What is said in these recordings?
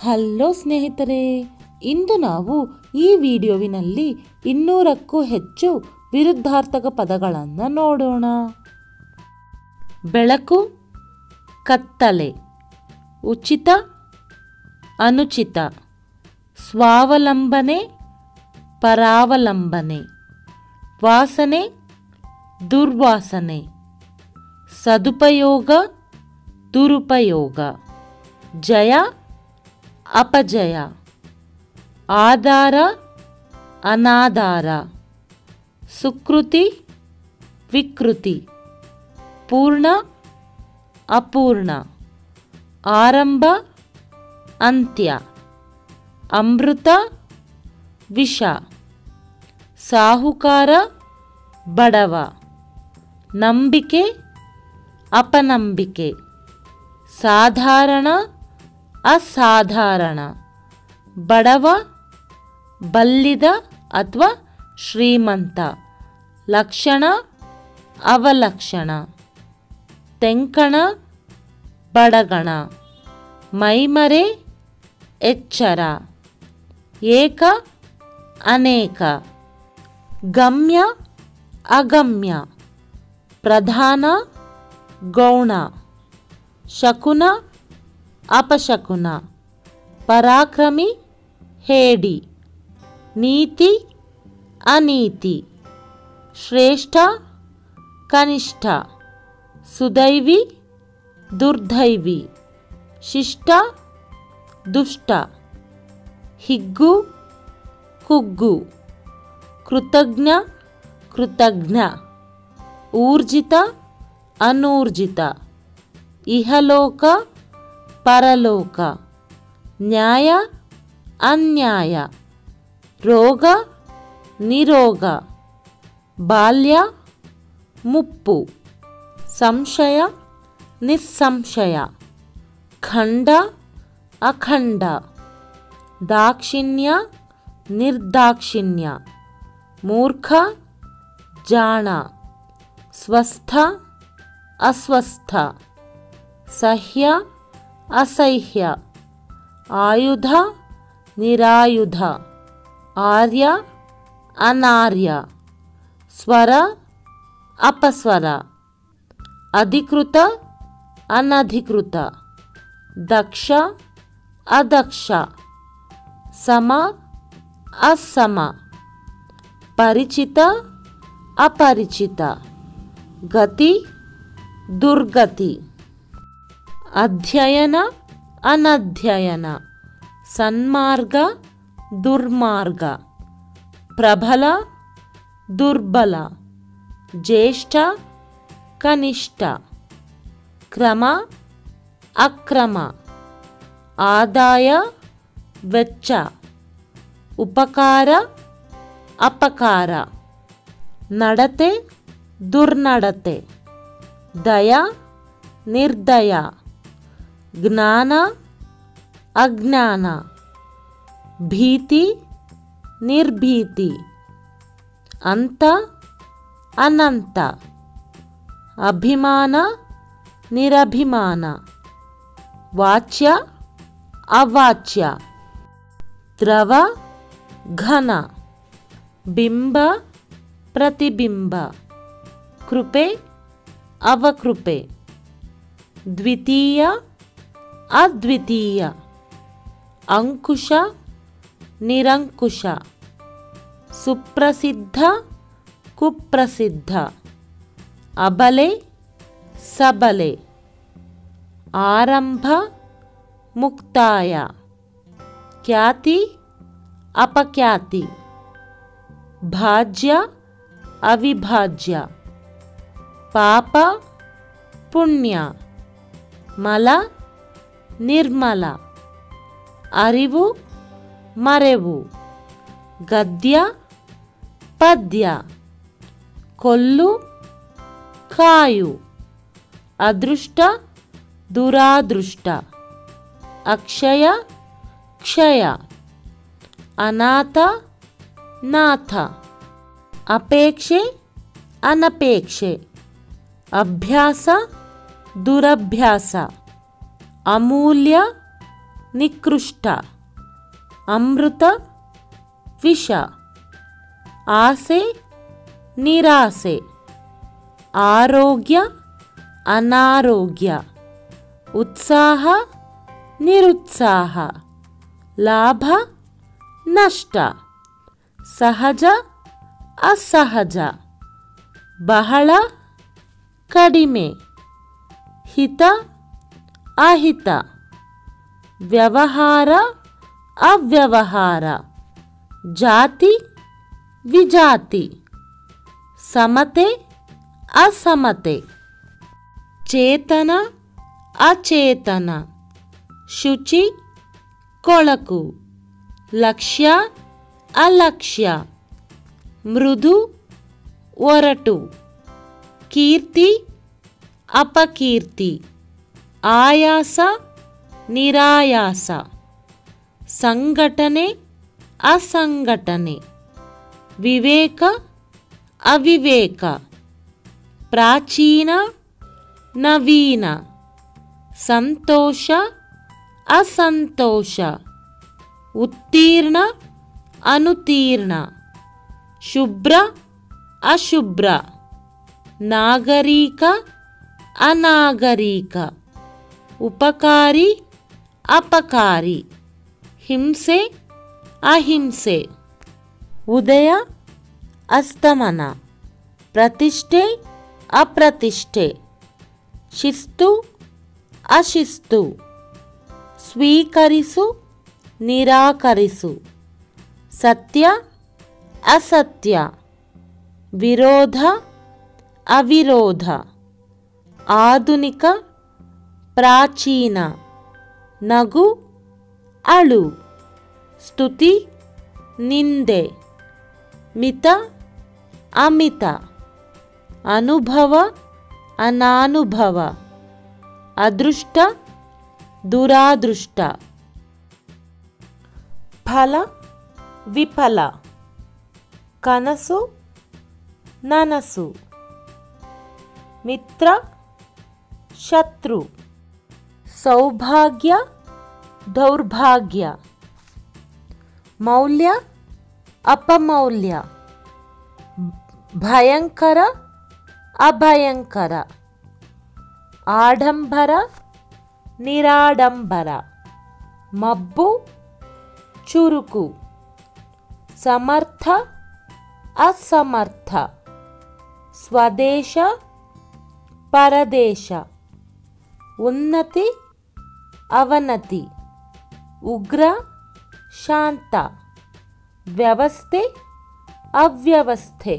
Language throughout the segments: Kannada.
ಹಲೋ ಸ್ನೇಹಿತರೆ ಇಂದು ನಾವು ಈ ವಿಡಿಯೋವಿನಲ್ಲಿ ಇನ್ನೂರಕ್ಕೂ ಹೆಚ್ಚು ವಿರುದ್ಧಾರ್ಥಕ ಪದಗಳನ್ನು ನೋಡೋಣ ಬೆಳಕು ಕತ್ತಲೆ ಉಚಿತ ಅನುಚಿತ ಸ್ವಾವಲಂಬನೆ ಪರಾವಲಂಬನೆ ವಾಸನೆ ದುರ್ವಾಸನೆ ಸದುಪಯೋಗ ದುರುಪಯೋಗ ಜಯ ಅಪಜಯ ಆಧಾರ ಅನಾಧಾರ ಸುಕೃತಿ ವಿಕೃತಿ ಪೂರ್ಣ ಅಪೂರ್ಣ ಆರಂಭ ಅಂತ್ಯ ಅಮೃತ ವಿಷ ಸಾಹುಕಾರ ಬಡವ ನಂಬಿಕೆ ಅಪನಂಬಿಕೆ ಸಾಧಾರಣ ಅಸಾಧಾರಣ ಬಡವ ಬಲ್ಲಿದ ಅಥವಾ ಶ್ರೀಮಂತ ಲಕ್ಷಣ ಅವಲಕ್ಷಣ ತೆಂಕಣ ಬಡಗಣ ಮೈಮರೆ ಎಚ್ಚರ ಏಕ ಅನೇಕ ಗಮ್ಯ ಅಗಮ್ಯ ಪ್ರಧಾನ ಗೌಣ ಶಕುನ ಅಪಶಕುನ ಪರಾಕ್ರಮಿ ಹೇಡಿ ನೀತಿ ಅನೀತಿ ಶ್ರೇಷ್ಠ ಕನಿಷ್ಠ ಸುದೈವಿ ದುರ್ದೈವಿ ಶಿಷ್ಟ ದುಷ್ಟ ಹಿಗ್ಗು ಕುಗ್ಗು ಕೃತಜ್ಞ ಕೃತಜ್ಞ ಊರ್ಜಿತ ಅನೂರ್ಜಿತ ಇಹಲೋಕ ಪರಲೋಕ ನ್ಯಾಯ ಅನ್ಯಾಯ ರೋಗ ನಿರೋಗ ಬಾಲ್ಯ ಮುಪ್ಪು ಸಂಶಯ ನಿಸ್ಸಂಶಯ ಖಂಡ ಅಖಂಡ ದಾಕ್ಷಿಣ್ಯ ನಿರ್ದಾಕ್ಷಿಣ್ಯ ಮೂರ್ಖ ಜಾಣ ಸ್ವಸ್ಥ ಅಸ್ವಸ್ಥ ಸಹ್ಯ ಅಸಹ್ಯ ಆಯುಧ ನಿರಾಯುಧ ಆರ್ಯ ಅನಾರ್ಯ ಸ್ವರ ಅಪಸ್ವರ ಅಧಿಕೃತ ಅನಧಿಕೃತ ದಕ್ಷ ಅದಕ್ಷ ಸಮ ಅಸಮ ಪರಿಚಿತ ಅಪರಿಚಿತ ಗತಿ ದುರ್ಗತಿ ಅಧ್ಯಯನ ಅನಧ್ಯಯನ ಸನ್ಮಾರ್ಗ ದುರ್ಮಾರ್ಗ ಪ್ರಬಲ ದುರ್ಬಲ ಜ್ಯೇಷ್ಠ ಕನಿಷ್ಠ ಕ್ರಮ ಅಕ್ರಮ ಆದಾಯ ವೆಚ್ಚ ಉಪಕಾರ ಅಪಕಾರ ನಡತೆ ದುರ್ನಡತೆ ದಯ ನಿರ್ದಯ ಜ್ಞಾನ ಅಜ್ಞಾನ ಭೀತಿ ನಿರ್ಭೀತಿ ಅಂತ ಅನಂತ ಅಭಿಮಾನ ನಿರಭಿಮಾನ ವಾಚ್ಯ ಅವಾಚ್ಯ ದ್ರವ ಘನ ಬಿಂಬ ಪ್ರತಿಬಿಂಬ ಕೃಪೆ ಅವಕೃಪೆ ದ್ವಿತೀಯ ಅದ್ವಿತೀಯ ಅಂಕುಶ ನಿರಂಕುಶ ಸುಪ್ರಸಿದ್ಧ ಕುಪ್ರಸಿದ್ಧ ಅಬಲೆ ಸಬಲೆ ಆರಂಭ ಮುಕ್ತಾಯ ಖ್ಯಾತಿ ಅಪಖ್ಯಾತಿ ಭಾಜ್ಯ ಅವಿಭಾಜ್ಯ ಪಾಪ ಪುಣ್ಯ ಮಲ ನಿರ್ಮಲ ಅರಿವು ಮರೆವು ಗದ್ಯ ಪದ್ಯ ಕೊಲ್ಲು ಕಾಯು ಅದೃಷ್ಟ ದುರಾದೃಷ್ಟ ಅಕ್ಷಯ ಕ್ಷಯ ಅನಾಥ ನಾಥ ಅಪೇಕ್ಷೆ ಅನಪೇಕ್ಷೆ ಅಭ್ಯಾಸ ದುರಭ್ಯಾಸ ಅಮೂಲ್ಯ ನಿಕೃಷ್ಟ ಅಮೃತ ವಿಷ ಆಸೆ ನಿರಾಸೆ ಆರೋಗ್ಯ ಅನಾರೋಗ್ಯ ಉತ್ಸಾಹ ನಿರುತ್ಸಾಹ ಲಾಭ ನಷ್ಟ ಸಹಜ ಅಸಹಜ ಬಹಳ ಕಡಿಮೆ ಹಿತ ಅಹಿತ ವ್ಯವಹಾರ ಅವ್ಯವಹಾರ ಜಾತಿ ವಿಜಾತಿ ಸಮತೆ ಅಸಮತೆ ಚೇತನ ಅಚೇತನ ಶುಚಿ ಕೊಳಕು ಲಕ್ಷ್ಯ ಅಲಕ್ಷ್ಯ ಮೃದು ಒರಟು ಕೀರ್ತಿ ಅಪಕೀರ್ತಿ ಆಯಾಸ ನಿರಾಯಾಸ ಸಂಘಟನೆ ಅಸಂಘಟನೆ ವಿವೇಕ ಅವಿವೇಕ ಪ್ರಾಚೀನ ನವೀನ ಸಂತೋಷ ಅಸಂತೋಷ ಉತ್ತೀರ್ಣ ಅನುತೀರ್ಣ ಶುಭ್ರ ಅಶುಭ್ರ ನಾಗರಿಕ ಅನಾಗರಿಕ ಉಪಕಾರಿ ಅಪಕಾರಿ ಹಿಂಸೆ ಅಹಿಂಸೆ ಉದಯ ಅಸ್ತಮನ ಪ್ರತಿಷ್ಠೆ ಅಪ್ರತಿಷ್ಠೆ ಶಿಸ್ತು ಅಶಿಸ್ತು ಸ್ವೀಕರಿಸು ನಿರಾಕರಿಸು ಸತ್ಯ ಅಸತ್ಯ ವಿರೋಧ ಅವಿರೋಧ ಆಧುನಿಕ ಪ್ರಾಚೀನ ನಗು ಅಳು ಸ್ತುತಿ ನಿಂದೆ ಮಿತ ಅಮಿತ ಅನುಭವ ಅನಾನುಭವ ಅದೃಷ್ಟ ದುರಾದೃಷ್ಟ ಫಲ ವಿಫಲ ಕನಸು ನನಸು ಮಿತ್ರ ಶತ್ರು ಸೌಭಾಗ್ಯ ದೌರ್ಭಾಗ್ಯ ಮೌಲ್ಯ ಅಪಮೌಲ್ಯ ಭಯಂಕರ ಅಭಯಂಕರ ಆಡಂಬರ ನಿರಾಡಂಬರ ಮಬ್ಬು ಚುರುಕು ಸಮರ್ಥ ಅಸಮರ್ಥ ಸ್ವದೇಶ ಪರದೇಶ ಉನ್ನತಿ ಅವನತಿ ಉಗ್ರ ಶಾಂತ ವ್ಯವಸ್ಥೆ ಅವ್ಯವಸ್ಥೆ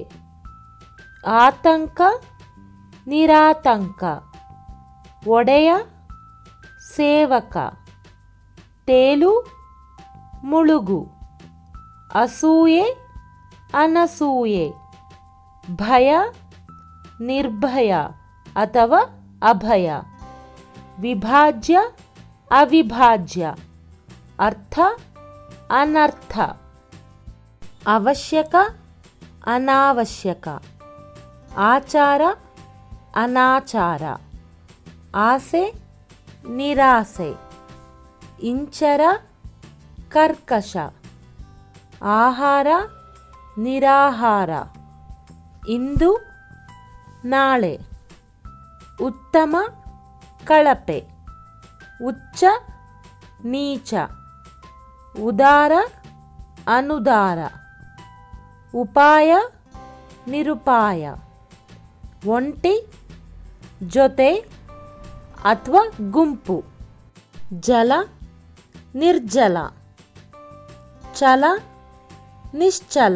ಆತಂಕ ನಿರಾತಂಕ ಒಡೆಯ ಸೇವಕ ತೇಲು ಮುಳುಗು ಅಸೂಯೆ ಅನಸೂಯೆ ಭಯ ನಿರ್ಭಯ ಅಥವಾ ಅಭಯ ವಿಭಾಜ್ಯ ಅವಿಭಾಜ್ಯ ಅರ್ಥ ಅನರ್ಥ ಅವಶ್ಯಕ ಅನಾವಶ್ಯಕ ಆಚಾರ ಅನಾಚಾರ ಆಸೆ ನಿರಾಸೆ ಇಂಚರ ಕರ್ಕಶ ಆಹಾರ ನಿರಾಹಾರ ಇಂದು ನಾಳೆ ಉತ್ತಮ ಕಳಪೆ ಉಚ್ಚ ನೀಚ ಉದಾರ ಅನುದಾರ ಉಪಾಯ ನಿರುಪಾಯ ಒಂಟಿ ಜೊತೆ ಅಥವಾ ಗುಂಪು ಜಲ ನಿರ್ಜಲ ಚಲ ನಿಶ್ಚಲ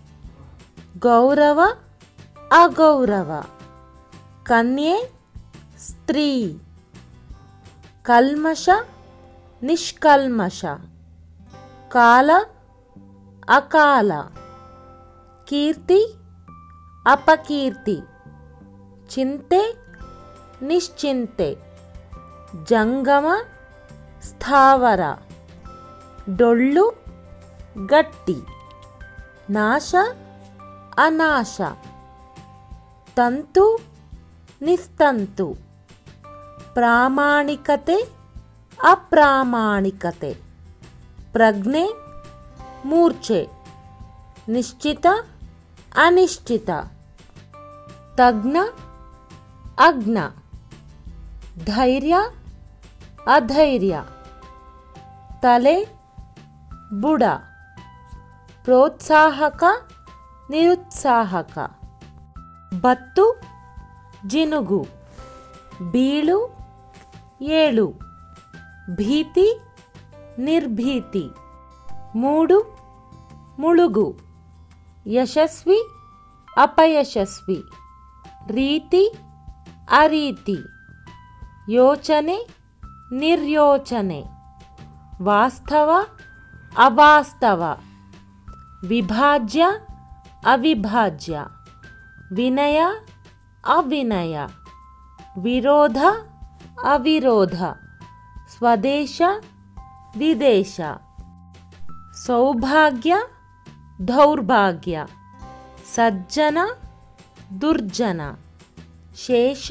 ಗೌರವ ಅಗೌರವ ಕನ್ಯೆ ಸ್ತ್ರೀ ಕಲ್ಮಶ ನಿಷ್ಕಲ್ಮಶ ಕಾಲ ಅಕಾಲ ಕೀರ್ತಿ ಅಪಕೀರ್ತಿ ಚಿಂತೆ ನಿಶ್ಚಿಂತೆ ಜಂಗಮ ಸ್ಥಾವರ ಡೊಳ್ಳು ಗಟ್ಟಿ ನಾಶ ಅನಾಶ ತಂತು ನಿಸ್ತಂತು ಪ್ರಾಮಾಣಿಕತೆ ಅಪ್ರಾಮಾಣಿಕತೆ ಪ್ರಜ್ಞೆ ಮೂರ್ಛೆ ನಿಶ್ಚಿತ ಅನಿಶ್ಚಿತ ತಜ್ಞ ಅಜ್ಞ ಧೈರ್ಯ ಅಧೈರ್ಯ ತಲೆ ಬುಡ ಪ್ರೋತ್ಸಾಹಕ ನಿರುತ್ಸಾಹಕ ಬತ್ತು ಜಿನುಗು ಬೀಳು ಏಳು ಭೀತಿ ನಿರ್ಭೀತಿ ಮೂಡು ಮುಳುಗು ಯಶಸ್ವಿ ಅಪಯಶಸ್ವಿ ರೀತಿ ಅರೀತಿ ಯೋಚನೆ ನಿರ್ಯೋಚನೆ ವಾಸ್ತವ ಅವಾಸ್ತವ ವಿಭಾಜ್ಯ ಅವಿಭಾಜ್ಯ ವಿನಯ ಅವಿನಯ ವಿರೋಧ ಅವಿರೋಧ ಸ್ವದೇಶ ವಿದೇಶ ಸೌಭಾಗ್ಯ ದೌರ್ಭಾಗ್ಯ ಸಜ್ಜನ ದುರ್ಜನ ಶೇಷ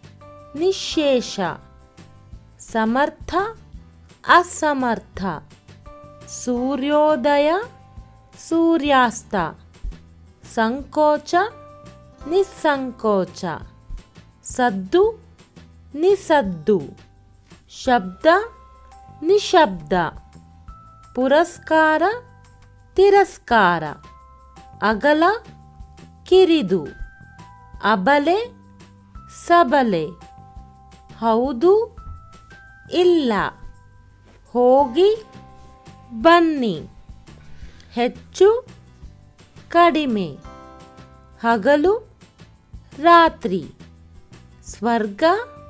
ನಿಶೇಷ ಸಮರ್ಥ ಅಸಮರ್ಥ ಸೂರ್ಯೋದಯ ಸೂರ್ಯಾಸ್ತ ಸಂಕೋಚ ನಿಸ್ಸಂಕೋಚ ಸದ್ದು ನಿಸದ್ದು ಶಬ್ದ ನಿಶಬ್ದ ಪುರಸ್ಕಾರ ತಿರಸ್ಕಾರ ಅಗಲ ಕಿರಿದು ಅಬಲೆ ಸಬಲೆ ಹೌದು ಇಲ್ಲ ಹೋಗಿ ಬನ್ನಿ ಹೆಚ್ಚು ಕಡಿಮೆ ಹಗಲು ರಾತ್ರಿ ಸ್ವರ್ಗ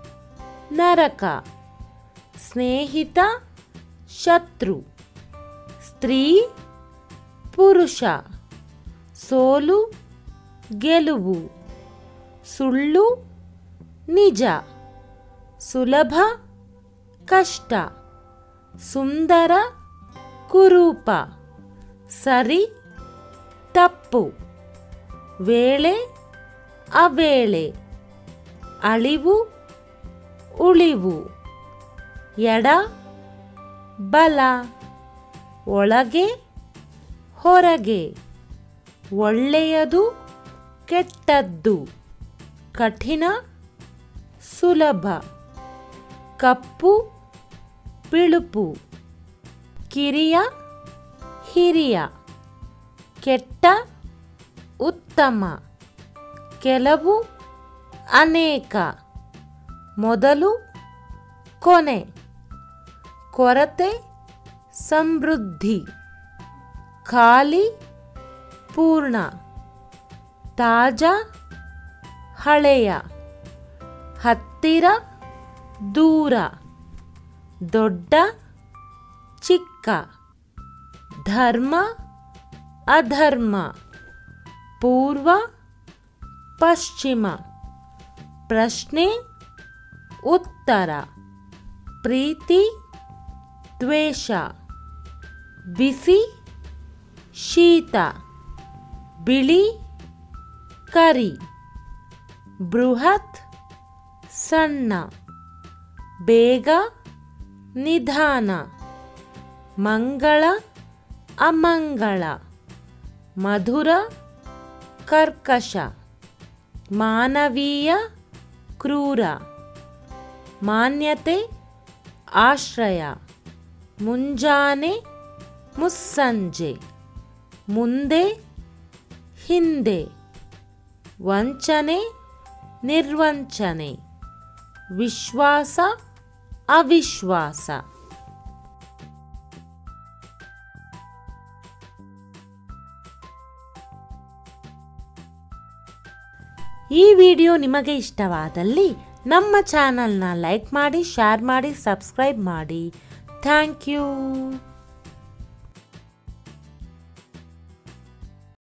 ನರಕ ಸ್ನೇಹಿತ ಶತ್ರು ಸ್ತ್ರೀ ಪುರುಷ ಸೋಲು ಗೆಲುವು ಸುಳ್ಳು ನಿಜ ಸುಲಭ ಕಷ್ಟ ಸುಂದರ ಕುರೂಪ ಸರಿ ತಪ್ಪು ವೇಳೆ ಅವೇಳೆ ಅಳಿವು ಉಳಿವು ಎಡ ಬಲ ಒಳಗೆ ಹೊರಗೆ ಒಳ್ಳೆಯದು ಕೆಟ್ಟದ್ದು ಕಠಿಣ ಸುಲಭ ಕಪ್ಪು ಬಿಳುಪು ಕಿರಿಯ ಹಿರಿಯ ಕೆಟ್ಟ ಉತ್ತಮ ಕೆಲವು ಅನೇಕ ಮೊದಲು ಕೊನೆ ಕೊರತೆ ಸಮೃದ್ಧಿ ಖಾಲಿ ಪೂರ್ಣ ತಾಜಾ ಹಳೆಯ ಹತ್ತಿರ ದೂರ ದೊಡ್ಡ ಚಿಕ್ಕ ಧರ್ಮ ಅಧರ್ಮ ಪೂರ್ವ ಪಶ್ಚಿಮ ಪ್ರಶ್ನೆ ಉತ್ತರ ಪ್ರೀತಿ ದ್ವೇಷ ಬಿಸಿ ಶೀತ ಬಿಳಿ ಕರಿ ಬೃಹತ್ ಸಣ್ಣ ಬೇಗ ನಿಧಾನ ಮಂಗಳ ಅಮಂಗಳ ಮಧುರ ಕರ್ಕಶ ಮಾನವೀಯ ಕ್ರೂರ ಮಾನ್ಯತೆ ಆಶ್ರಯ ಮುಂಜಾನೆ ಮುಸ್ಸಂಜೆ ಮುಂದೆ ಹಿಂದೆ ವಂಚನೆ ನಿರ್ವಂಚನೆ ವಿಶ್ವಾಸ ಅವಿಶ್ವಾಸ ಈ ವಿಡಿಯೋ ನಿಮಗೆ ಇಷ್ಟವಾದಲ್ಲಿ ನಮ್ಮ ಚಾನಲ್ನ ಲೈಕ್ ಮಾಡಿ ಶೇರ್ ಮಾಡಿ ಸಬ್ಸ್ಕ್ರೈಬ್ ಮಾಡಿ ಥ್ಯಾಂಕ್ ಯು